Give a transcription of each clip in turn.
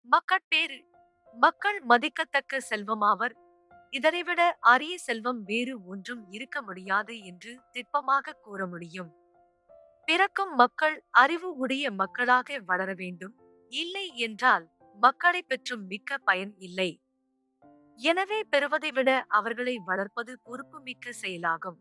மக்கட்பேறு மக்கள் மதிக்கத்தக்க செல்வமாவர் இதனைவிட அரிய செல்வம் வேறு ஒன்றும் இருக்க முடியாது என்று திட்பமாக கூற முடியும் பிறக்கும் மக்கள் அறிவு உடைய மக்களாக வளர வேண்டும் இல்லை என்றால் மக்களை பெற்றும் மிக்க பயன் இல்லை எனவே பெறுவதை விட அவர்களை வளர்ப்பது பொறுப்புமிக்க செயலாகும்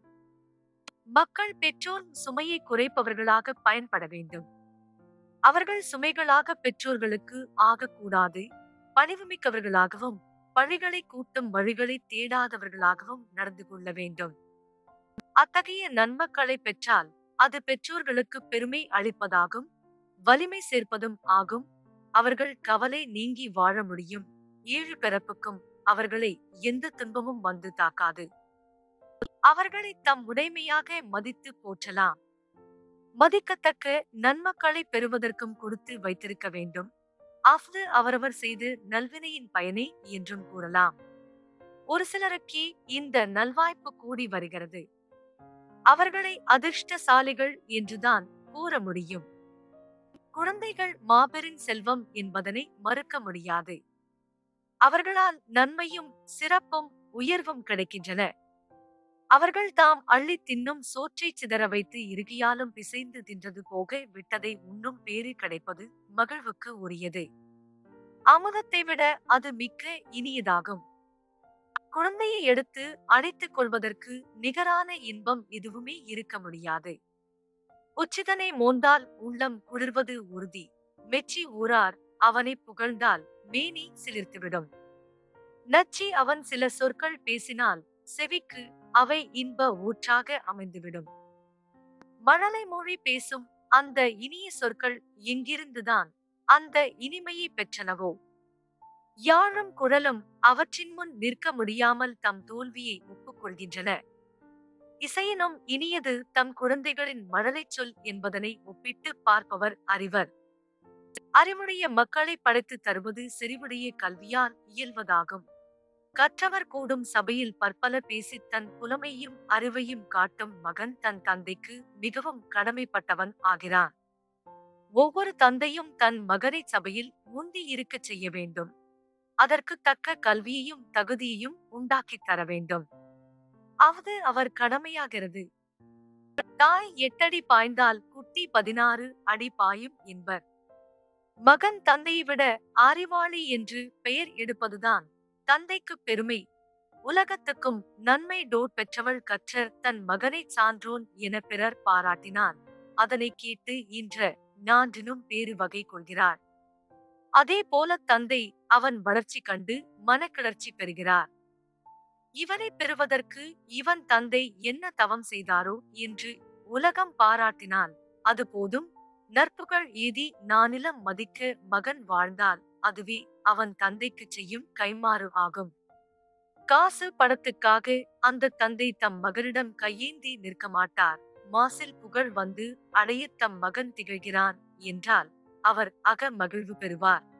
மக்கள் பெற்றோர் சுமையை குறைப்பவர்களாக பயன்பட வேண்டும் அவர்கள் சுமைகளாக பெற்றோர்களுக்கு ஆகக்கூடாது பணிவுமிக்கவர்களாகவும் பழிகளை கூட்டும் வழிகளை தேடாதவர்களாகவும் நடந்து கொள்ள வேண்டும் அத்தகைய நன்மக்களை பெற்றால் அது பெற்றோர்களுக்கு பெருமை அளிப்பதாகும் வலிமை சேர்ப்பதும் ஆகும் அவர்கள் கவலை நீங்கி வாழ முடியும் ஏழு பிறப்புக்கும் அவர்களை எந்த துன்பமும் வந்து தாக்காது அவர்களை தம் உடைமையாக மதித்து போற்றலாம் மதிக்கத்தக்க நன்மக்களை பெறுவதற்கும் கொடுத்து வைத்திருக்க வேண்டும் அஃது அவரவர் செய்து நல்வினையின் பயனே என்றும் கூறலாம் ஒரு சிலருக்கே இந்த நல்வாய்ப்பு கூடி வருகிறது அவர்களை அதிர்ஷ்டசாலிகள் என்றுதான் கூற முடியும் குழந்தைகள் மாபெரும் செல்வம் என்பதனை மறுக்க முடியாது அவர்களால் நன்மையும் சிறப்பும் உயர்வும் கிடைக்கின்றன அவர்கள் தாம் அள்ளி தின்னும் சோற்றை சிதற வைத்து இறுகியாலும் பிசைந்து தின்றது போக விட்டதை உண்ணும் பேறு கிடைப்பது மகிழ்வுக்கு உரியது அமுதத்தை விட அது மிக்க இனியதாகும் குழந்தையை எடுத்து அணைத்துக் கொள்வதற்கு நிகரான இன்பம் எதுவுமே இருக்க முடியாது உச்சிதனை மோந்தால் உள்ளம் குளிர்வது உறுதி மெச்சி ஊரார் அவனை புகழ்ந்தால் மேனி சிலிர்த்துவிடும் நச்சி அவன் சில சொற்கள் பேசினால் செவிக்கு அவை இன்ப ஊற்றாக அமைந்துவிடும் மழலை மொழி பேசும் அந்த இனிய சொற்கள் எங்கிருந்துதான் அந்த இனிமையை பெற்றனவோ யாழும் குழலும் அவற்றின் முன் நிற்க முடியாமல் தம் தோல்வியை ஒப்புக்கொள்கின்றன இசையினும் இனியது தம் குழந்தைகளின் மழலைச் சொல் என்பதனை ஒப்பிட்டு பார்ப்பவர் அறிவர் அறிவுடைய மக்களை படைத்து தருவது செறிவுடைய கல்வியால் இயல்வதாகும் கற்றவர் கூடும் சபையில் பற்பல பேசி தன் புலமையும் அறிவையும் காட்டும் மகன் தன் தந்தைக்கு மிகவும் கடமைப்பட்டவன் ஆகிறான் ஒவ்வொரு தந்தையும் தன் மகனை சபையில் முந்தி இருக்கச் செய்ய வேண்டும் அதற்கு தக்க கல்வியையும் தகுதியையும் உண்டாக்கித் தர வேண்டும் அவது அவர் கடமையாகிறது தாய் எட்டடி பாய்ந்தால் குட்டி பதினாறு அடி பாயும் என்பர் மகன் தந்தையை விட அறிவாளி என்று பெயர் எடுப்பதுதான் தந்தைக்கு பெருமை உலகத்துக்கும் நன்மை டோட் பெற்றவள் கற்றர் தன் மகனை சான்றோன் என பிறர் பாராட்டினான் அதனை கேட்டு இன்ற நான்றினும் பேறு வகை கொள்கிறார் அதே போல தந்தை அவன் வளர்ச்சி கண்டு மனக்கிளர்ச்சி பெறுகிறார் இவனை பெறுவதற்கு இவன் தந்தை என்ன தவம் செய்தாரோ என்று உலகம் பாராட்டினால் அது போதும் நற்புகழ் ஏதி நானிலம் மதிக்க மகன் வாழ்ந்தால் அதுவே அவன் தந்தைக்கு செய்யும் கைமாறு ஆகும் காசு பணத்துக்காக அந்த தந்தை தம் மகனிடம் கையேந்தி நிற்க மாட்டார் மாசில் புகழ் வந்து அடைய தம் மகன் திகழ்கிறான் என்றால் அவர் அக மகிழ்வு பெறுவார்